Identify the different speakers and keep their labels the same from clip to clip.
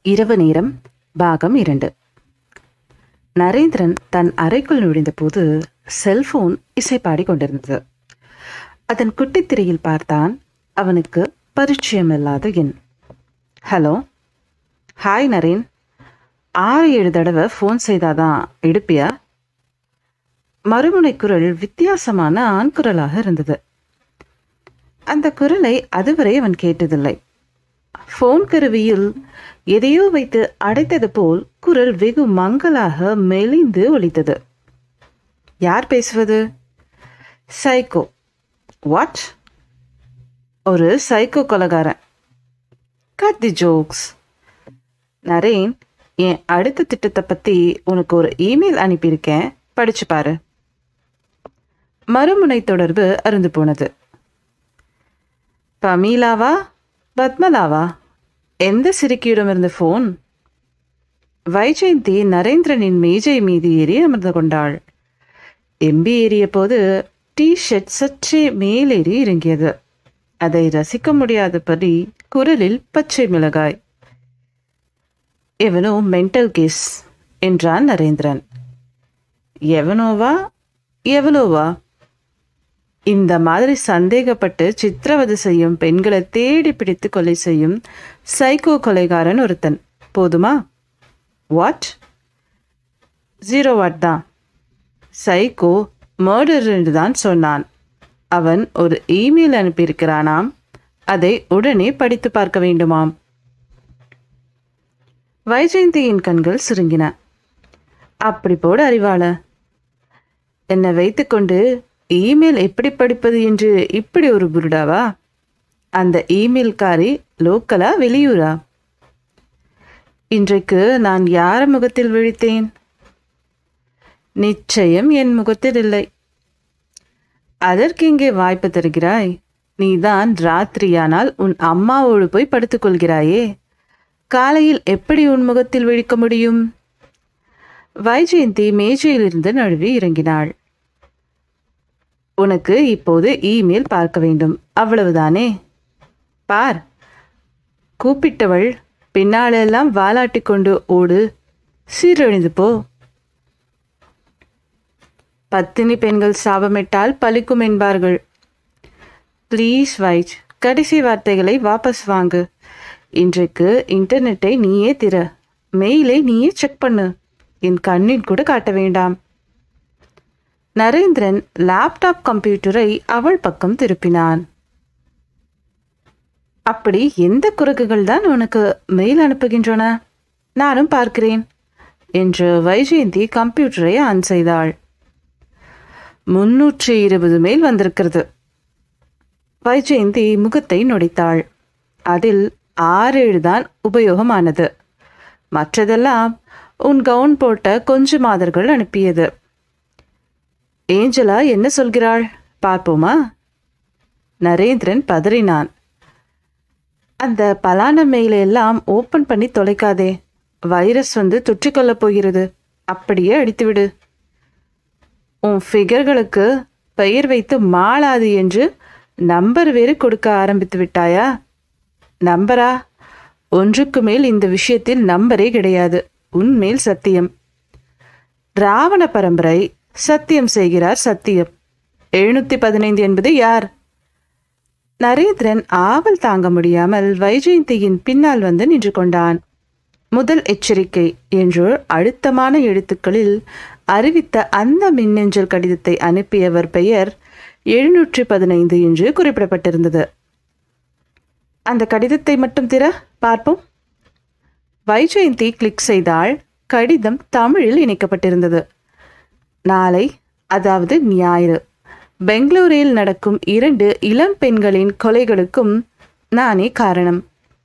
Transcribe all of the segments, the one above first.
Speaker 1: இரவு நேரம் பாகம் இரண்டு நரேந்திரன் தன் அறைக்குள் நுழைந்தபோது செல்போன் இசை பாடிக்கொண்டிருந்தது அதன் குட்டித்திரையில் பார்த்தான் அவனுக்கு பரிச்சயமில்லாத எண் ஹலோ ஹாய் நரேன் ஆறு ஏழு தடவை ஃபோன் செய்தாதான் எடுப்பியா மறுமுனை குரல் வித்தியாசமான ஆண் குரலாக இருந்தது அந்த குரலை அதுவரை அவன் கேட்டதில்லை ஃபோன் கருவியில் எதையோ வைத்து அடைத்தது போல் குரல் வெகு மங்கலாக மெலிந்து ஒலித்தது யார் பேசுவது சைக்கோ வாட் ஒரு சைக்கோ கொலகாரன் கட் தி ஜோக்ஸ் நரேன் என் அடுத்த திட்டத்தை பற்றி உனக்கு ஒரு இமெயில் அனுப்பியிருக்கேன் படிச்சு பாரு மறுமுனை தொடர்பு அருந்து போனது பமீலாவா பத்மலாவா எந்த சிறுக்கியிடம் இருந்த ஃபோன் வைஜெயந்தி நரேந்திரனின் மேஜை மீது ஏறி அமர்ந்து கொண்டாள் எம்பி ஏறிய போது டி ஷர்ட் சற்றே மேலேறி இறங்கியது அதை ரசிக்க முடியாதபடி குரலில் பச்சை மிளகாய் எவனோ மென்டல் கேஸ் என்றான் நரேந்திரன் எவனோவா எவளோவா இந்த மாதிரி சந்தேகப்பட்டு சித்திரவதை செய்யும் பெண்களை தேடி பிடித்து கொலை செய்யும் சைக்கோ கொலைகாரன் ஒருத்தன் போதுமா வாட் ஜீரோ வாட் தான் சைக்கோ மர்டர் என்று தான் சொன்னான் அவன் ஒரு இமெயில் அனுப்பியிருக்கிறானாம் அதை உடனே படித்து பார்க்க வேண்டுமாம் வைஜெயந்தியின் கண்கள் சுருங்கின அப்படி போடு அறிவாள என்னை வைத்துக்கொண்டு இமெயில் எப்படி படிப்பது என்று இப்படி ஒரு புருடாவா அந்த இமெயில்காரி லோக்கலா வெளியூரா இன்றைக்கு நான் யார் முகத்தில் விழித்தேன் நிச்சயம் என் முகத்தில் இல்லை அதற்கு இங்கே வாய்ப்பு தருகிறாய் நீதான் ராத்திரியானால் உன் அம்மாவோடு போய் படுத்துக்கொள்கிறாயே காலையில் எப்படி உன் முகத்தில் விழிக்க முடியும் வைஜெயந்தி மேஜையிலிருந்து நழுவி இறங்கினாள் உனக்கு இப்போது இமெயில் பார்க்க வேண்டும் அவ்வளவுதானே பார் கூப்பிட்டவள் பின்னாலெல்லாம் வாலாட்டி கொண்டு ஓடு சீரழிந்து போ பத்தினி பெண்கள் சாபமிட்டால் பலிக்கும் என்பார்கள் ப்ளீஸ் வைட் கடைசி வார்த்தைகளை வாபஸ் வாங்கு இன்றைக்கு இன்டர்நெட்டை நீயே திற மெயிலை நீயே செக் பண்ணு என் கண்ணில் கூட காட்ட வேண்டாம் நரேந்திரன் லேப்டாப் கம்ப்யூட்டரை அவள் பக்கம் திருப்பினான் அப்படி எந்த குறுக்குகள் தான் உனக்கு மெயில் அனுப்புகின்றன நானும் பார்க்கிறேன் என்று வைஜெயந்தி கம்ப்யூட்டரை ஆன் செய்தாள் முன்னூற்றி இருபது மெயில் வந்திருக்கிறது வைஜெயந்தி முகத்தை நொடித்தாள் அதில் ஆறேழு தான் உபயோகமானது மற்றதெல்லாம் உன் கவுன் போட்ட கொஞ்ச மாதர்கள் அனுப்பியது ஏஞ்சலா என்ன சொல்கிறாள் பார்ப்போமா நரேந்திரன் பதறினான் அந்த பலான மெயிலை எல்லாம் ஓப்பன் பண்ணி தொலைக்காதே வைரஸ் வந்து தொற்றிக்கொள்ளப் போகிறது அப்படியே அடித்துவிடு உன் ஃபிகர்களுக்கு பெயர் வைத்து மாளாது என்று நம்பர் வேறு கொடுக்க ஆரம்பித்து விட்டாயா நம்பரா ஒன்றுக்கு மேல் இந்த விஷயத்தில் நம்பரே கிடையாது உன்மேல் சத்தியம் ராவண பரம்பரை சத்தியம் செய்கிறார் சத்தியம் எழுநூத்தி பதினைந்து என்பது யார் நரேந்திரன் ஆவல் தாங்க முடியாமல் வைஜெயந்தியின் பின்னால் வந்து நின்று கொண்டான் முதல் எச்சரிக்கை என்று அழுத்தமான எழுத்துக்களில் அறிவித்த அந்த மின்னஞ்சல் கடிதத்தை அனுப்பியவர் பெயர் எழுநூற்றி பதினைந்து என்று குறிப்பிடப்பட்டிருந்தது அந்த கடிதத்தை மட்டும் திற பார்ப்போம் வைஜெயந்தி கிளிக் செய்தால் கடிதம் தமிழில் இணைக்கப்பட்டிருந்தது நாளை அதாவது ஞாயிறு பெங்களூரில் நடக்கும் இரண்டு இளம் பெண்களின் கொலைகளுக்கும் நானே காரணம்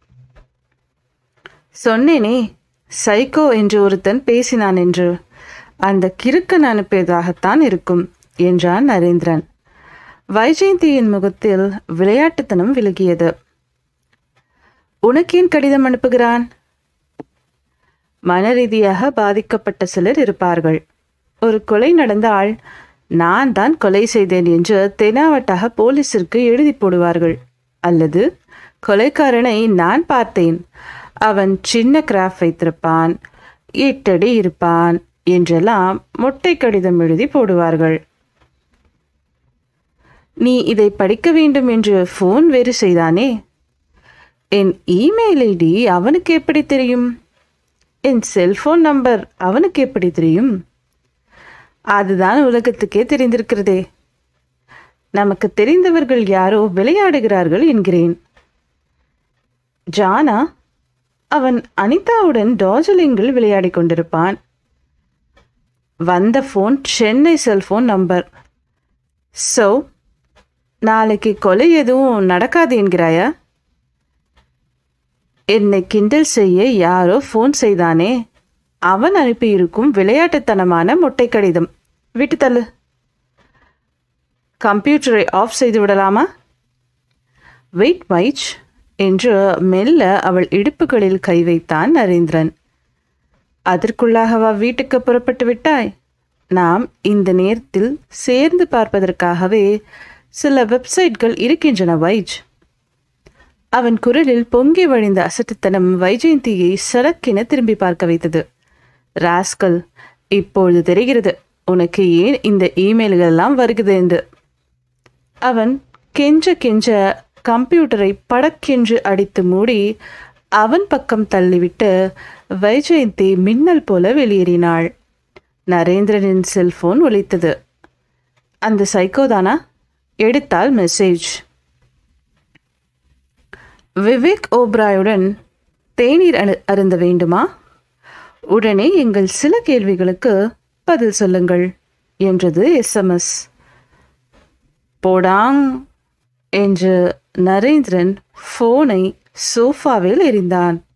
Speaker 1: சொன்னேனே சைக்கோ என்று ஒருத்தன் பேசினான் என்று அந்த கிறுக்கன் அனுப்பியதாகத்தான் இருக்கும் என்றான் நரேந்திரன் வைஜெயந்தியின் முகத்தில் விளையாட்டுத்தனம் விலகியது உனக்கேன் கடிதம் அனுப்புகிறான் மனரீதியாக பாதிக்கப்பட்ட சிலர் இருப்பார்கள் ஒரு கொலை நடந்தால் நான் தான் கொலை செய்தேன் என்று தெனாவட்டாக போலீசிற்கு எழுதி போடுவார்கள் அல்லது கொலைக்காரனை நான் பார்த்தேன் அவன் சின்ன கிராஃப்ட் வைத்திருப்பான் எட்டடி இருப்பான் என்றெல்லாம் மொட்டை கடிதம் எழுதி போடுவார்கள் நீ இதை படிக்க வேண்டும் என்று ஃபோன் வேறு செய்தானே என் இமெயில் ஐடி அவனுக்கு எப்படி தெரியும் என் செல்போன் நம்பர் அவனுக்கு எப்படி தெரியும் அதுதான் உலகத்துக்கே தெரிந்திருக்கிறதே நமக்கு தெரிந்தவர்கள் யாரோ விளையாடுகிறார்கள் என்கிறேன் ஜானா அவன் அனிதாவுடன் டார்ஜிலிங்கில் விளையாடிக் கொண்டிருப்பான் வந்த phone Chennai cellphone number so நாளைக்கு கொலை எதுவும் நடக்காது என்கிறாயா என்னை கிண்டல் செய்ய யாரோ ஃபோன் செய்தானே அவன் அனுப்பியிருக்கும் விளையாட்டுத்தனமான மொட்டை கடிதம் விட்டு தள்ளு கம்ப்யூட்டரை ஆஃப் செய்து விடலாமா வெயிட் வைச் என்று மெல்ல அவள் இடுப்புகளில் கை வைத்தான் நரேந்திரன் அதற்குள்ளாகவா வீட்டுக்கு புறப்பட்டு விட்டாய் நாம் இந்த நேரத்தில் சேர்ந்து பார்ப்பதற்காகவே சில வெப்சைட்கள் இருக்கின்றன வைஜ் அவன் குரலில் பொங்கி வழிந்த அசட்டுத்தனம் வைஜெயந்தியை சரக்கென திரும்பி பார்க்க வைத்தது ராஸ்கல் இப்பொழுது தெரிகிறது உனக்கு ஏன் இந்த இமெயில்கள் எல்லாம் வருகிறது என்று அவன் கெஞ்ச கெஞ்ச கம்ப்யூட்டரை படக்கென்று அடித்து மூடி அவன் பக்கம் தள்ளிவிட்டு வைஜெயந்தி மின்னல் போல வெளியேறினாள் நரேந்திரனின் செல்போன் ஒலித்தது அந்த சைக்கோதானா எடுத்தால் மெசேஜ் விவேக் ஓப்ராயுடன் தேநீர் அரு அருந்த வேண்டுமா உடனே எங்கள் சில கேள்விகளுக்கு பதில் சொல்லுங்கள் என்றது எஸ்எம்எஸ் போடாங் என்று நரேந்திரன் ஃபோனை சோஃபாவில் எறிந்தான்